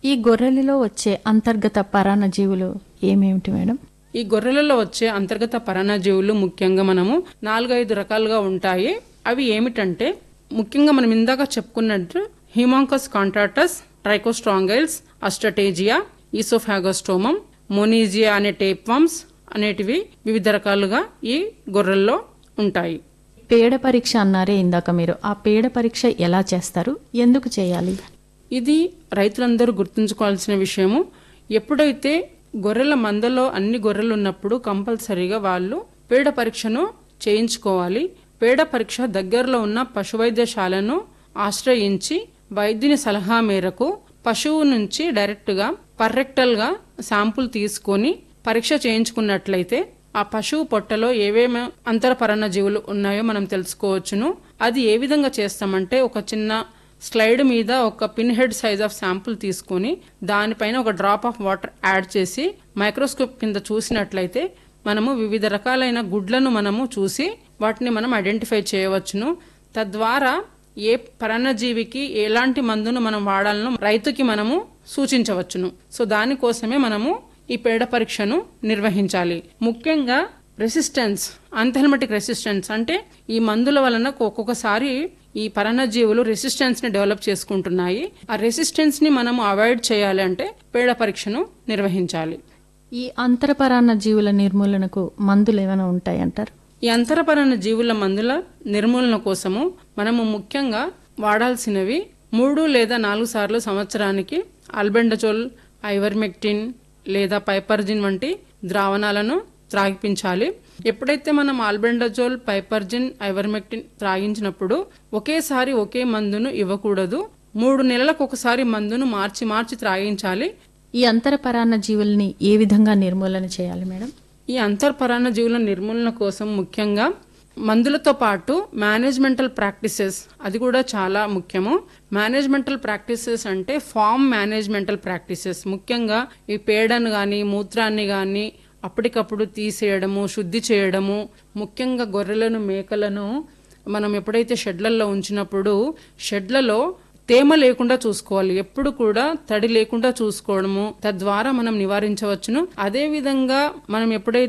ఈ గొర్రెలలో వచ్చే అంతర్గత పరాన్నజీవులు ఏమేమిటి మేడం ఈ గొర్రెలలో వచ్చే అంతర్గత పరాన్నజీవులు ముఖ్యంగా మనము నాలుగైదు రకాలుగా ఉంటాయి అవి ఏమిటంటే ముఖ్యంగా మనం ఇందాక చెప్పుకున్నట్టు హిమాంకస్ కాంట్రాటస్ ట్రైకోస్ట్రాంగైల్స్ అస్టటేజియా ఈసోఫాగోస్టోమం మోనీజియా అనే టేప్వామ్స్ అనేటివి వివిధ రకాలుగా ఈ గొర్రెల్లో ఉంటాయి పేడ పరీక్ష అన్నారే ఇందాక మీరు ఆ పేడ పరీక్ష ఎలా చేస్తారు ఎందుకు చేయాలి ఇది రైతులందరూ గుర్తుంచుకోవాల్సిన విషయము ఎప్పుడైతే గొర్రెల మందలో అన్ని గొర్రెలు ఉన్నప్పుడు కంపల్సరీగా వాళ్ళు పేడ పరీక్షను చేయించుకోవాలి పేడ పరీక్ష దగ్గరలో ఉన్న పశువైద్యశాలను ఆశ్రయించి వైద్యుని సలహా మేరకు పశువు నుంచి డైరెక్ట్గా పర్రెక్టల్గా శాంపుల్ తీసుకొని పరీక్ష చేయించుకున్నట్లయితే ఆ పశువు పొట్టలో ఏవేమి అంతరపరణ జీవులు ఉన్నాయో మనం తెలుసుకోవచ్చును అది ఏ విధంగా చేస్తామంటే ఒక చిన్న స్లైడ్ మీద ఒక pin head size of sample తీసుకొని దానిపైన ఒక డ్రాప్ ఆఫ్ వాటర్ యాడ్ చేసి మైక్రోస్కోప్ కింద చూసినట్లయితే మనము వివిధ రకాలైన గుడ్లను మనము చూసి వాటిని మనం ఐడెంటిఫై చేయవచ్చును తద్వారా ఏ పరాన్నజీవికి ఎలాంటి మందును మనం వాడాలనో రైతుకి మనము సూచించవచ్చును సో దానికోసమే మనము ఈ పేడ పరీక్షను నిర్వహించాలి ముఖ్యంగా రెసిస్టెన్స్ అంతెల్మెటిక్ రెసిస్టెన్స్ అంటే ఈ మందుల వలన ఒక్కొక్కసారి ఈ పరాన్నజీవులు రెసిస్టెన్స్ ని డెవలప్ చేసుకుంటున్నాయి ఆ రెసిస్టెన్స్ ని మనం అవాయిడ్ చేయాలి అంటే పేడ పరీక్షను నిర్వహించాలి ఈ అంతరపరాన్న జీవుల నిర్మూలనకు మందులు ఏమైనా ఉంటాయంటారు ఈ అంతరపరణ జీవుల మందుల నిర్మూలన కోసము మనము ముఖ్యంగా వాడాల్సినవి మూడు లేదా నాలుగు సార్లు సంవత్సరానికి అల్బెండజోల్ ఐవర్మెక్టిన్ లేదా పైపర్జిన్ వంటి ద్రావణాలను త్రాగిపించాలి ఎప్పుడైతే మనం ఆల్బెండజోల్ పైపర్జిన్ ఐవర్మెక్టిన్ త్రాగించినప్పుడు ఒకేసారి ఒకే మందును ఇవ్వకూడదు మూడు నెలలకు ఒకసారి మందును మార్చి మార్చి త్రాగించాలి ఈ అంతరపరాన్న జీవుల్ని ఏ విధంగా నిర్మూలన చేయాలి మేడం ఈ అంతర్పరాణ జీవుల నిర్మూలన కోసం ముఖ్యంగా మందులతో పాటు మేనేజ్మెంటల్ ప్రాక్టీసెస్ అది కూడా చాలా ముఖ్యము మేనేజ్మెంటల్ ప్రాక్టీసెస్ అంటే ఫామ్ మేనేజ్మెంటల్ ప్రాక్టీసెస్ ముఖ్యంగా ఈ పేడను కానీ మూత్రాన్ని కానీ అప్పటికప్పుడు తీసేయడము శుద్ధి చేయడము ముఖ్యంగా గొర్రెలను మేకలను మనం ఎప్పుడైతే షెడ్లలో ఉంచినప్పుడు షెడ్లలో తేమ లేకుండా చూసుకోవాలి ఎప్పుడు కూడా తడి లేకుండా చూసుకోవడము తద్వారా మనం నివారించవచ్చును అదే విధంగా మనం ఎప్పుడైతే